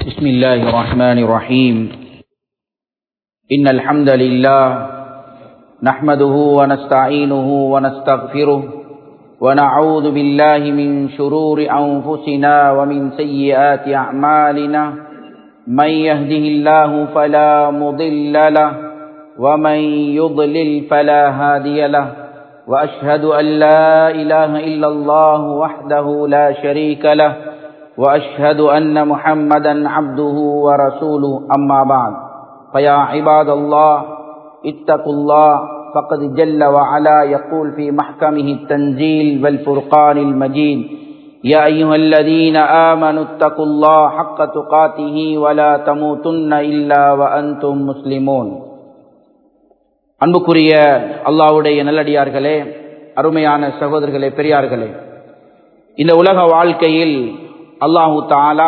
بسم الله الرحمن الرحيم إن الحمد لله نحمده ونستعينه ونستغفره ونعوذ بالله من شرور أنفسنا ومن سيئات أعمالنا من يهده الله فلا مضل له ومن يضلل فلا هادي له وأشهد أن لا إله إلا الله وحده لا شريك له وأشهد أن محمدا عبده ورسوله أما بعد فيا عباد الله اتقوا الله فقد جل وعلا يقول في محكمه التنزيل والفرقان المجيد يا أيها الذين آمنوا اتقوا الله حق تقاته ولا تموتن إلا وأنتم مسلمون அன்புக்குரிய அல்லாவுடைய நல்லடியார்களே அருமையான சகோதரர்களே பெரியார்களே இந்த உலக வாழ்க்கையில் அல்லாஹு தாலா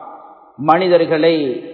மனிதர்களை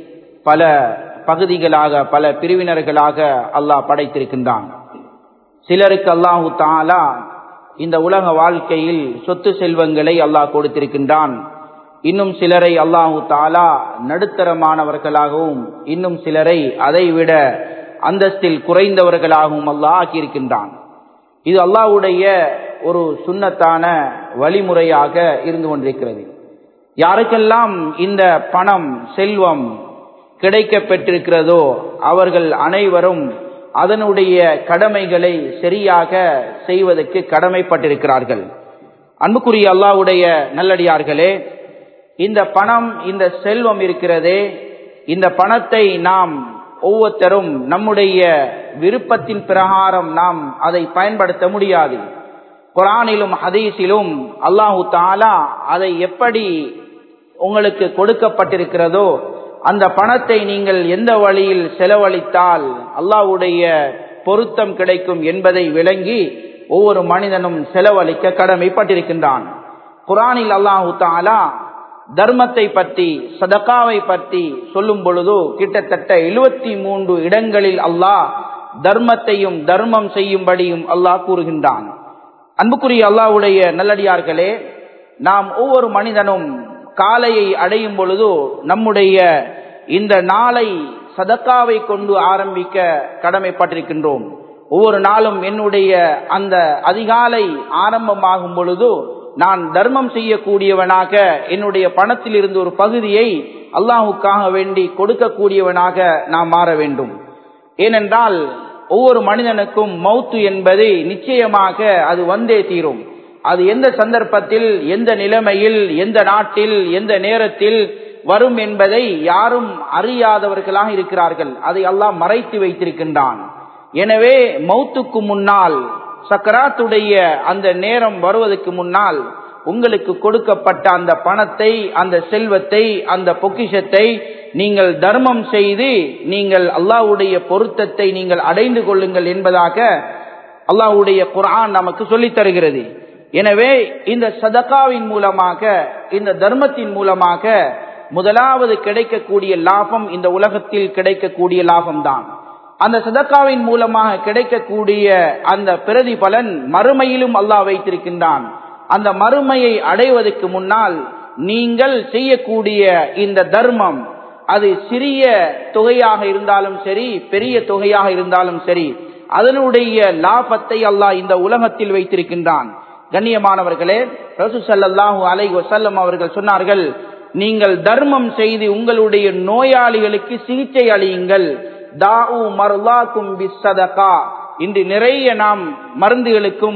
பல பகுதிகளாக பல பிரிவினர்களாக அல்லாஹ் படைத்திருக்கின்றான் சிலருக்கு அல்லாஹு தாலா இந்த உலக வாழ்க்கையில் சொத்து செல்வங்களை அல்லாஹ் கொடுத்திருக்கின்றான் இன்னும் சிலரை அல்லாஹு தாலா நடுத்தரமானவர்களாகவும் இன்னும் சிலரை அதைவிட அந்தஸ்தில் குறைந்தவர்களாகவும் அல்லாஹ் ஆக்கியிருக்கின்றான் இது அல்லாஹுடைய ஒரு சுண்ணத்தான வழிமுறையாக இருந்து கொண்டிருக்கிறது யாருக்கெல்லாம் இந்த பணம் செல்வம் கிடைக்க பெற்றிருக்கிறதோ அவர்கள் அனைவரும் அதனுடைய கடமைகளை சரியாக செய்வதற்கு கடமைப்பட்டிருக்கிறார்கள் அன்புக்குரிய அல்லாவுடைய நல்லடியார்களே இந்த பணம் இந்த செல்வம் இருக்கிறதே இந்த பணத்தை நாம் ஒவ்வொருத்தரும் நம்முடைய விருப்பத்தின் பிரகாரம் நாம் அதை பயன்படுத்த முடியாது குரானிலும் ஹதீஸிலும் அல்லாஹு தாலா அதை எப்படி உங்களுக்கு கொடுக்கப்பட்டிருக்கிறதோ அந்த பணத்தை நீங்கள் எந்த வழியில் செலவழித்தால் அல்லாஹுடைய பொருத்தம் கிடைக்கும் என்பதை விளங்கி ஒவ்வொரு மனிதனும் செலவழிக்க கடமைப்பட்டிருக்கின்றான் குரானில் அல்லாஹு தாலா தர்மத்தை பற்றி சதக்காவை பற்றி சொல்லும் பொழுது கிட்டத்தட்ட எழுபத்தி மூன்று இடங்களில் அல்லாஹ் தர்மத்தையும் தர்மம் செய்யும்படியும் அல்லாஹ் கூறுகின்றான் அன்புக்குரிய அல்லாவுடைய நல்லடியார்களே நாம் ஒவ்வொரு மனிதனும் காலையை அடையும் பொழுது நம்முடைய இந்த நாளை சதக்காவை கொண்டு ஆரம்பிக்க கடமைப்பட்டிருக்கின்றோம் ஒவ்வொரு நாளும் என்னுடைய அந்த அதிகாலை ஆரம்பமாகும் பொழுது நான் தர்மம் செய்யக்கூடியவனாக என்னுடைய பணத்தில் இருந்து ஒரு பகுதியை அல்லாஹுக்காக வேண்டி கொடுக்கக்கூடியவனாக நாம் மாற வேண்டும் ஏனென்றால் ஒவ்வொரு மனிதனுக்கும் மௌத்து என்பது நிச்சயமாக அது வந்தே தீரும் அது எந்த சந்தர்ப்பத்தில் எந்த நிலைமையில் எந்த நாட்டில் எந்த நேரத்தில் வரும் என்பதை யாரும் அறியாதவர்களாக இருக்கிறார்கள் அதை அல்லாஹ் மறைத்து வைத்திருக்கின்றான் எனவே மௌத்துக்கு முன்னால் சக்கராத்துடைய அந்த நேரம் வருவதற்கு முன்னால் உங்களுக்கு கொடுக்கப்பட்ட அந்த பணத்தை அந்த செல்வத்தை அந்த பொக்கிஷத்தை நீங்கள் தர்மம் செய்து நீங்கள் அல்லாஹ்வுடைய பொருத்தத்தை நீங்கள் அடைந்து கொள்ளுங்கள் என்பதாக அல்லாஹ்வுடைய குரான் நமக்கு சொல்லித் தருகிறது எனவே இந்த சதகாவின் மூலமாக இந்த தர்மத்தின் மூலமாக முதலாவது கிடைக்கக்கூடிய லாபம் இந்த உலகத்தில் கிடைக்கக்கூடிய லாபம் தான் அந்த சதக்காவின் மூலமாக கிடைக்கக்கூடிய அந்த பிரதிபலன் மறுமையிலும் அல்லாஹ் வைத்திருக்கின்றான் அந்த மறுமையை அடைவதற்கு முன்னால் நீங்கள் செய்யக்கூடிய இந்த தர்மம் அது சிறிய தொகையாக இருந்தாலும் சரி பெரிய தொகையாக இருந்தாலும் சரி அதனுடைய லாபத்தை அல்லாஹ் இந்த உலகத்தில் வைத்திருக்கின்றான் கண்ணியமானவர்களே ரசூ சல்லாஹூ அலை வசல்லம் அவர்கள் சொன்னார்கள் நீங்கள் தர்மம் செய்து உங்களுடைய நோயாளிகளுக்கு சிகிச்சை அளியுங்கள் தாவு மருளாக்கும் பிசதகா இன்று நிறைய நாம் மருந்துகளுக்கும்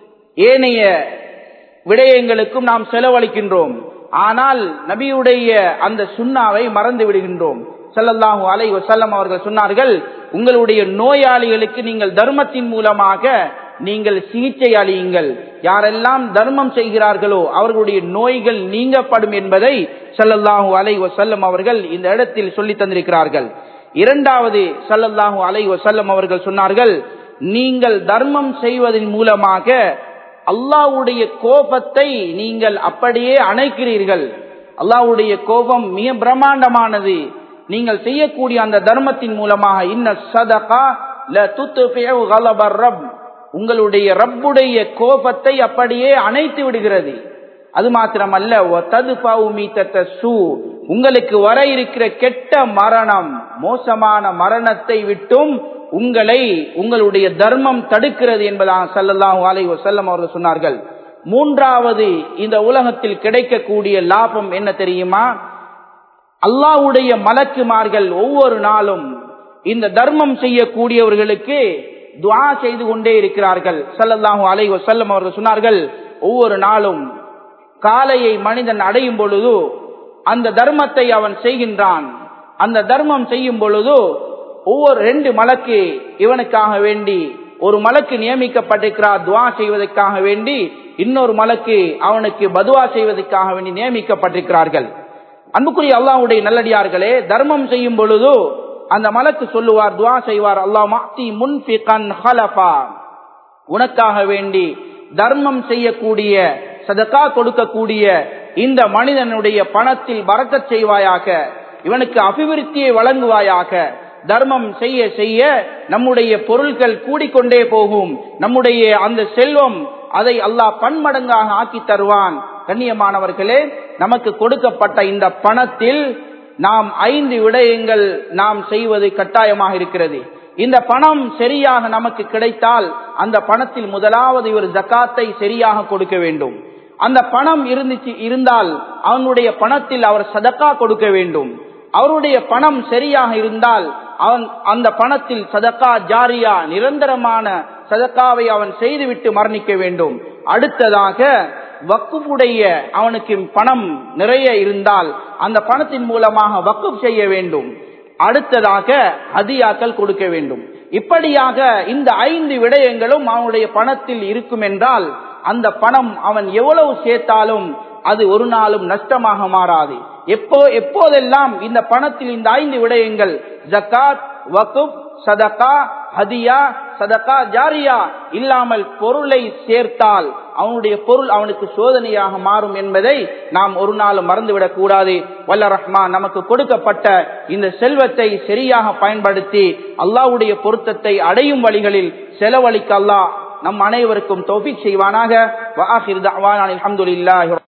ஏனைய விடயங்களுக்கும் நாம் செலவழிக்கின்றோம் ஆனால் நபியுடைய அந்த சுண்ணாவை மறந்து விடுகின்றோம் சல்லல்லாஹூ அலை வசல்லம் அவர்கள் சொன்னார்கள் உங்களுடைய நோயாளிகளுக்கு நீங்கள் தர்மத்தின் மூலமாக நீங்கள் சிகிச்சை அளியுங்கள் யாரெல்லாம் தர்மம் செய்கிறார்களோ அவர்களுடைய நோய்கள் நீங்கப்படும் என்பதை சல்லல்லாஹூ அலை வசல்லம் அவர்கள் இந்த இடத்தில் சொல்லி தந்திருக்கிறார்கள் இரண்டாவது சல்லல்லாஹூ அலை வசல்லம் அவர்கள் சொன்னார்கள் நீங்கள் தர்மம் செய்வதன் மூலமாக அல்லாவுடைய கோபத்தை நீங்கள் அப்படியே அணைக்கிறீர்கள் அல்லாவுடைய கோபம் மிக பிரம்மாண்டமானது நீங்கள் செய்யக்கூடிய அந்த தர்மத்தின் மூலமாக இன்ன சதகா ரப் உங்களுடைய ரப்புடைய கோபத்தை அப்படியே அணைத்து விடுகிறது அது மாத்திரமல்ல உங்களுக்கு வர இருக்கிற கெட்ட மரணம் மோசமான மரணத்தை விட்டும் உங்களை உங்களுடைய தர்மம் தடுக்கிறது என்பதாக சல்லல்லாஹு அலைஹி வஸல்லம் அவர்கள் சொன்னார்கள் மூன்றாவது இந்த உலகத்தில் கிடைக்கக்கூடிய லாபம் என்ன தெரியுமா அல்லாஹ்வுடைய மலக்குமார்கள் ஒவ்வொரு நாளும் இந்த தர்மம் செய்யக்கூடியவர்களுக்கு துஆ செய்து கொண்டே இருக்கிறார்கள் சல்லல்லாஹு அலைஹி வஸல்லம் அவர்கள் சொன்னார்கள் ஒவ்வொரு நாளும் காலையை மனிதன் அடையும் பொழுது அந்த தர்மத்தை அவன் செய்கின்றான் அந்த தர்மம் செய்யும் பொழுது ஒவ்வொரு ரெண்டு மலக்கு இவனுக்காக வேண்டி ஒரு மலக்கு நியமிக்கப்பட்டிருக்கிறார் துவா செய்வதற்காக வேண்டி இன்னொரு மலக்கு அவனுக்கு பதுவா செய்வதற்காக வேண்டி நியமிக்கப்பட்டிருக்கிறார்கள் அன்புக்குரிய அல்லாஹ்வுடைய நல்லடியார்களே தர்மம் செய்யும் பொழுது அந்த மலக்கு சொல்லுவார் துவா செய்வார் அல்லாஹ் மாத்தி முன்பிகன் ஹலஃபா உனக்காக வேண்டி தர்மம் செய்யக்கூடிய சதக்கா கொடுக்கக்கூடிய இந்த மனிதனுடைய பணத்தில் பறக்கச் செய்வாயாக இவனுக்கு அபிவிருத்தியை வழங்குவாயாக தர்மம் செய்ய செய்ய நம்முடைய பொருட்கள் கூடிக்கொண்டே போகும் நம்முடைய அந்த செல்வம் அதை அல்லாஹ் பன்மடங்காக ஆக்கி தருவான் கண்ணியமானவர்களே நமக்கு கொடுக்கப்பட்ட இந்த பணத்தில் நாம் ஐந்து விடயங்கள் நாம் செய்வது கட்டாயமாக இருக்கிறது இந்த பணம் சரியாக நமக்கு கிடைத்தால் அந்த பணத்தில் முதலாவது இவர் ஜக்காத்தை சரியாக கொடுக்க வேண்டும் அந்த பணம் இருந்துச்சு இருந்தால் அவனுடைய பணத்தில் அவர் சதக்கா கொடுக்க வேண்டும் அவருடைய பணம் சரியாக இருந்தால் அவன் அந்த பணத்தில் சதக்கா ஜாரியா நிரந்தரமான சதக்காவை அவன் செய்துவிட்டு மரணிக்க வேண்டும் அடுத்ததாக வக்குப்புடைய அவனுக்கு பணம் நிறைய இருந்தால் அந்த பணத்தின் மூலமாக வக்குப் செய்ய வேண்டும் அடுத்ததாக ஹதியாக்கள் கொடுக்க வேண்டும் இப்படியாக இந்த ஐந்து விடயங்களும் அவனுடைய பணத்தில் இருக்கும் என்றால் அந்த பணம் அவன் எவ்வளவு சேர்த்தாலும் அது ஒரு நாளும் நஷ்டமாக மாறாது எப்போ எப்போதெல்லாம் இந்த பணத்தில் இந்த ஐந்து விடயங்கள் ஜக்காத் வகுப் சதகா ஹதியா சதகா ஜாரியா இல்லாமல் பொருளை சேர்த்தால் அவனுடைய பொருள் அவனுக்கு சோதனையாக மாறும் என்பதை நாம் ஒரு நாளும் மறந்துவிடக் கூடாது வல்ல ரஹ்மான் நமக்கு கொடுக்கப்பட்ட இந்த செல்வத்தை சரியாக பயன்படுத்தி அல்லாவுடைய பொருத்தத்தை அடையும் வழிகளில் செலவழிக்க அல்லாஹ் நம் அனைவருக்கும் தௌபிக் செய்வானாக அலமதுல்லாஹி